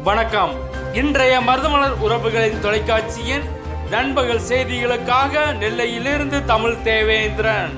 வணக்கம் இன்றைய மருதமலர் உறவுகளின் தொலைக்காட்சியின் நண்பகல் செய்திகளுக்காக நெல்லையிலிருந்து தமிழ் தேவேந்திரன்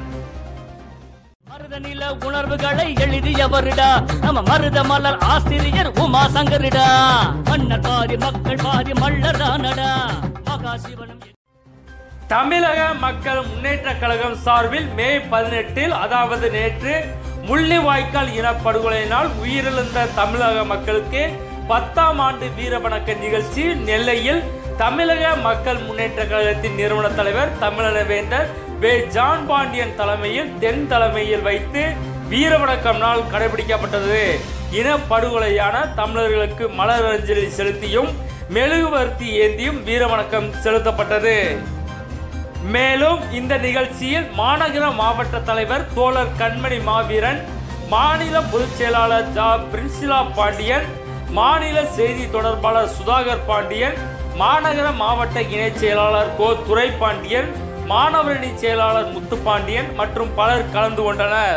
மருத நில உணர்வுகளை எழுதியவருடா நம்ம மருத மலர் ஆசிரியர் உமா சங்கரிடா மன்னர் பாதி மக்கள் பாதி மல்லரானடா மகாசிவனும் தமிழக மக்கள் முன்னேற்ற கழகம் சார்பில் மே பதினெட்டில் அதாவது நேற்று முள்ளிவாய்க்கால் இனப்படுகொலையினால் உயிரிழந்த தமிழக மக்களுக்கு பத்தாம் ஆண்டு வீர வணக்க நிகழ்ச்சி நெல்லையில் தமிழக மக்கள் முன்னேற்ற கழகத்தின் நிறுவன தலைவர் தமிழவேந்தர் வே ஜான் பாண்டியன் தலைமையில் தென் தலைமையில் வைத்து வீர வணக்கம் நாள் கடைபிடிக்கப்பட்டது இனப்படுகொலையான தமிழர்களுக்கு மலர் அஞ்சலி செலுத்தியும் மெழுகுவர்த்தி ஏந்தியும் வீர வணக்கம் செலுத்தப்பட்டது மேலும் இந்த நிகழ்ச்சியில் மாநகர மாவட்ட தலைவர் தோழர் கண்மணி மாவீரன் மாநில பொதுச் செயலாளர் ஜா பிரின்சிலா பாண்டியன் மாநில செய்தி தொடர்பாளர் சுதாகர் பாண்டியன் மாநகர மாவட்ட இணைச் செயலாளர் கோ துரை பாண்டியன் மாணவரணி செயலாளர் முத்துப்பாண்டியன் மற்றும் பலர் கலந்து கொண்டனர்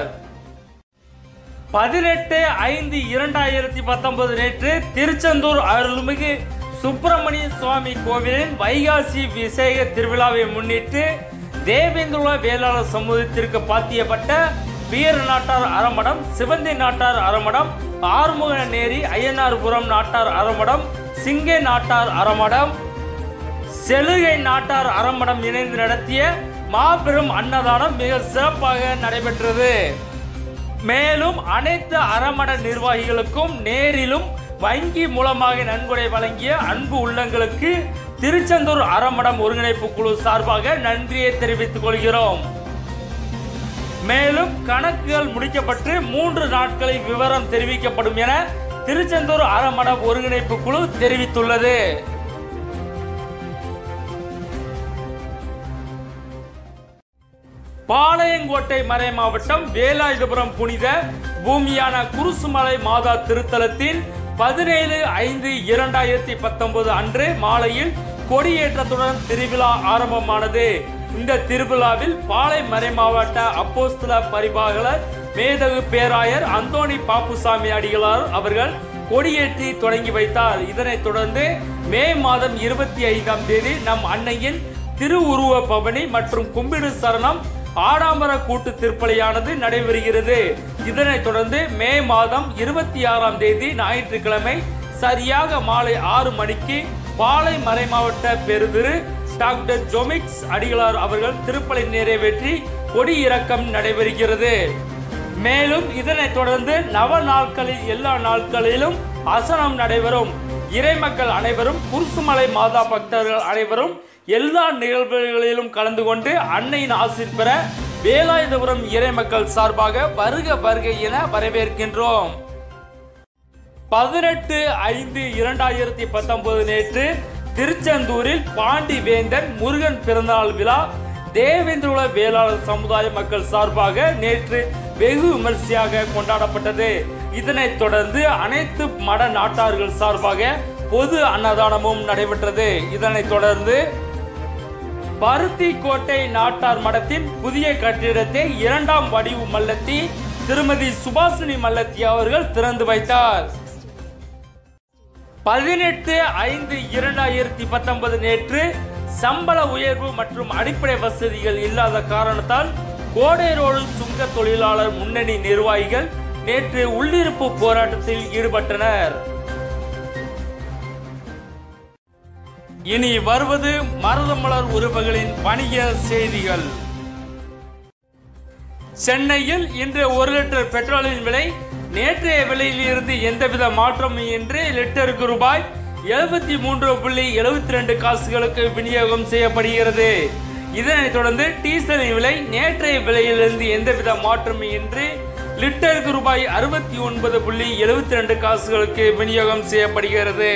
பதினெட்டு ஐந்து இரண்டாயிரத்தி பத்தொன்பது நேற்று திருச்செந்தூர் அருள்மிகு சுப்பிரமணிய சுவாமி கோவிலின் வைகாசி விசேக திருவிழாவை முன்னிட்டு தேவேந்திர வேளாளர் சமூகத்திற்கு பாத்தியப்பட்ட வீர நாட்டார் அறமடம் சிவந்தி நாட்டார் அறமடம் ஆறுமுக நேரி ஐயனார்புரம் நாட்டார் அறமடம் சிங்கை நாட்டார் அறமடம் செலுகை நாட்டார் அறமடம் இணைந்து நடத்திய மாபெரும் அன்னதானம் மிக சிறப்பாக நடைபெற்றது மேலும் அனைத்து அறமட நிர்வாகிகளுக்கும் நேரிலும் வங்கி மூலமாக நன்கொடை வழங்கிய அன்பு உள்ளங்களுக்கு திருச்செந்தூர் அறமடம் ஒருங்கிணைப்பு குழு சார்பாக நன்றியை தெரிவித்துக் கொள்கிறோம் மேலும் கணக்குகள் முடிக்கப்பட்டு மூன்று நாட்களில் விவரம் தெரிவிக்கப்படும் என திருச்செந்தூர் அறமடம் ஒருங்கிணைப்பு குழு தெரிவித்துள்ளது பாளையங்கோட்டை மறை மாவட்டம் வேலாயுதபுரம் புனித பூமியான குருசுமலை மாதா திருத்தலத்தின் பதினேழு ஐந்து இரண்டாயிரத்தி பத்தொன்பது அன்று மாலையில் கொடியேற்றத்துடன் திருவிழா ஆரம்பமானது இந்த திருவிழாவில் பாளை மறை மாவட்ட அப்போஸ்தல பரிபாகலர் மேதகு பேராயர் அந்தோணி பாப்புசாமி அடிகளார் அவர்கள் கொடியேற்றி தொடங்கி வைத்தார் இதனைத் தொடர்ந்து மே மாதம் இருபத்தி ஐந்தாம் தேதி நம் அன்னையின் திருவுருவ பவனி மற்றும் கும்பிடு சரணம் ஆடாமர கூட்டு திருப்பலியானது நடைபெறுகிறது இதனைத் தொடர்ந்து மே மாதம் இருபத்தி ஆறாம் தேதி ஞாயிற்றுக்கிழமை சரியாக மாலை ஆறு மணிக்கு பாளை மறைமாவட்ட பெருதிரு டாக்டர் ஜொமிக்ஸ் அடிகளார் அவர்கள் திருப்பலி நிறைவேற்றி கொடி இறக்கம் நடைபெறுகிறது மேலும் இதனைத் தொடர்ந்து நவ நாட்களில் எல்லா நாட்களிலும் அசனம் நடைபெறும் இறைமக்கள் அனைவரும் குருசுமலை மாதா பக்தர்கள் அனைவரும் எல்லா நிகழ்வுகளிலும் கலந்து கொண்டு அன்னையின் ஆசிர் பெற வேலாயுதபுரம் இறைமக்கள் சார்பாக வருக வருக என வரவேற்கின்றோம் பதினெட்டு ஐந்து இரண்டாயிரத்தி பத்தொன்பது நேற்று திருச்செந்தூரில் பாண்டி வேந்தன் முருகன் பிறந்தநாள் விழா தேவேந்திரகுல வேளாளர் சமுதாய மக்கள் சார்பாக நேற்று வெகு விமர்சையாக கொண்டாடப்பட்டது இதனைத் தொடர்ந்து அனைத்து மட நாட்டார்கள் சார்பாக பொது அன்னதானமும் நடைபெற்றது இதனைத் தொடர்ந்து பருத்தி கோட்டை நாட்டார் மடத்தின் புதிய கட்டிடத்தை இரண்டாம் வடிவு மல்லத்தி திருமதி சுபாசினி மல்லத்தி அவர்கள் திறந்து வைத்தார் பதினெட்டு ஐந்து இரண்டாயிரத்தி பத்தொன்பது நேற்று சம்பள உயர்வு மற்றும் அடிப்படை வசதிகள் இல்லாத காரணத்தால் கோடைரோடு சுங்க தொழிலாளர் முன்னணி நிர்வாகிகள் நேற்று உள்ளிருப்பு போராட்டத்தில் ஈடுபட்டனர் இனி வருவது மருதமலர் உறவுகளின் வணிக செய்திகள் சென்னையில் இன்று ஒரு லிட்டர் பெட்ரோலின் விலை நேற்றைய விலையில் இருந்து எந்தவித மாற்றமும் இன்றி லிட்டருக்கு ரூபாய் எழுபத்தி மூன்று புள்ளி எழுபத்தி ரெண்டு காசுகளுக்கு விநியோகம் செய்யப்படுகிறது இதனைத் தொடர்ந்து டீசலின் விலை நேற்றைய விலையிலிருந்து எந்தவித மாற்றமும் இன்றி லிட்டருக்கு ரூபாய் அறுபத்தி ஒன்பது புள்ளி எழுபத்தி ரெண்டு காசுகளுக்கு விநியோகம் செய்யப்படுகிறது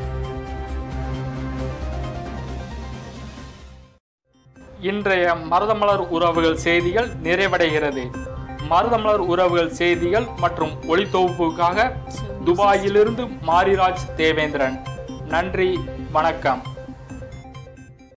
இன்றைய மருதமலர் உறவுகள் செய்திகள் நிறைவடைகிறது மருதமலர் உறவுகள் செய்திகள் மற்றும் ஒளித்தொகுப்புக்காக துபாயிலிருந்து மாரிராஜ் தேவேந்திரன் நன்றி வணக்கம்